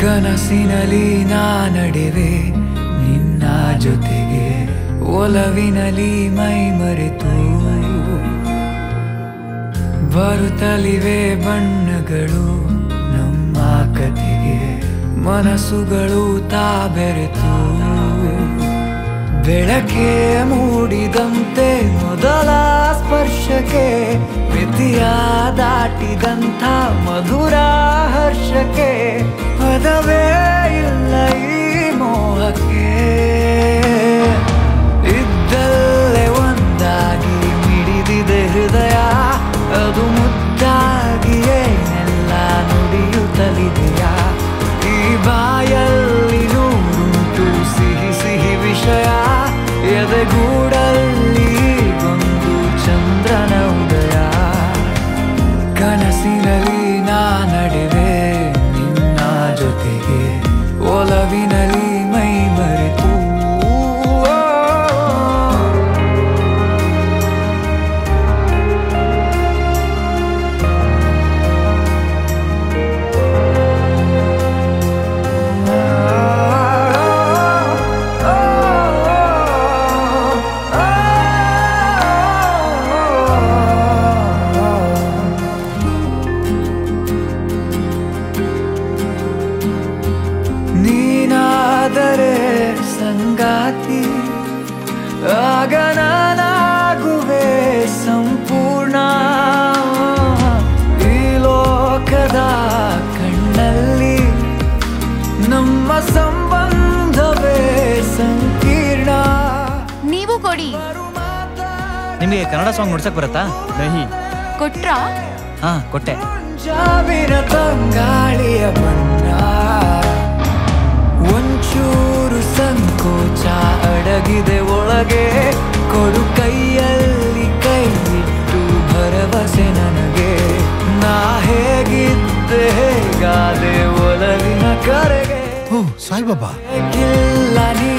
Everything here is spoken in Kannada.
ಕನಸಿನಲಿ ನಾ ನಡೆವೆ ನಿನ್ನ ಜೊತೆಗೆ ಒಲವಿನಲಿ ಮೈ ಮರೆತು ಬರುತ್ತಲಿವೆ ಬಣ್ಣಗಳು ನಮ್ಮ ಕತೆಗೆ ಮನಸ್ಸುಗಳು ತಾ ಬೆರೆತು ಬೆಳಕೆ ಮೂಡಿದಂತೆ ಮೊದಲ ಸ್ಪರ್ಶಕ್ಕೆ ಮಿತಿಯ ದಾಟಿದಂಥ ಮಧುರ ಹರ್ಷಕ್ಕೆ ಪದವೇ ಇಲ್ಲ ಈ ಮೋಹಕ್ಕೆ ಇದ್ದಲ್ಲೇ ಒಂದಾಗಿ ಮಿಡಿದಿದೆ ಹೃದಯ ಅದು ಮುದ್ದಾಗಿಯೇ ನೆಲ್ಲ ನುಡಿಯುತ್ತಲಿದೆಯಾ ಈ ಬಾಯಲ್ಲಿ ನೂರುಂಟು ಸಿಹಿ ಸಿಹಿ ವಿಷಯ ಎದೆಗೂಡಲ್ಲಿ ಗೊಂದು ಚಂದ್ರನ ಉದಯ ಕನಸಿನಲ್ಲಿ ನಾ ನಡೆವೆ ನಿನ್ನ ಜೊತೆಗೆ ಒಲವಿನಲ್ಲಿ ಮೈ ಮರೆತು ನೀನಾದರೆ ಸಂಗಾತಿ ಆಗ ನಾನಾಗುವೆ ಸಂಪೂರ್ಣ ಈ ಲೋಕದ ಕಣ್ಣಲ್ಲಿ ನಮ್ಮ ಸಂಬಂಧವೇ ಸಂಕೀರ್ಣ ನೀವು ಕೊಡಿ ನಿಮಗೆ ಕನ್ನಡ ಸಾಂಗ್ ನುಡ್ಸಕ್ ಬರುತ್ತಾ ನಹಿ ಕೊಟ್ರಾ ಹಾ ಕೊಟ್ಟೆ ಜಾಬಿನ ತಂಗಾಳಿಯ ಬಣ್ಣ ಒಂಚೂರು ಸಂಕೋಚ ಅಡಗಿದೆ ಒಳಗೆ ಕೊಡು ಕೈಯಲ್ಲಿ ಕೈ ಇಟ್ಟು ಭರವಸೆ ನನಗೆ ನಾ ಹೇಗಿದ್ದೆ ಹೇಗಾದೆ ಒಲವಿನ ಕರೆಗೆ ಓ ಸಾಯಿಬಾಬಾ ಗಿಲ್ಲ ನೀ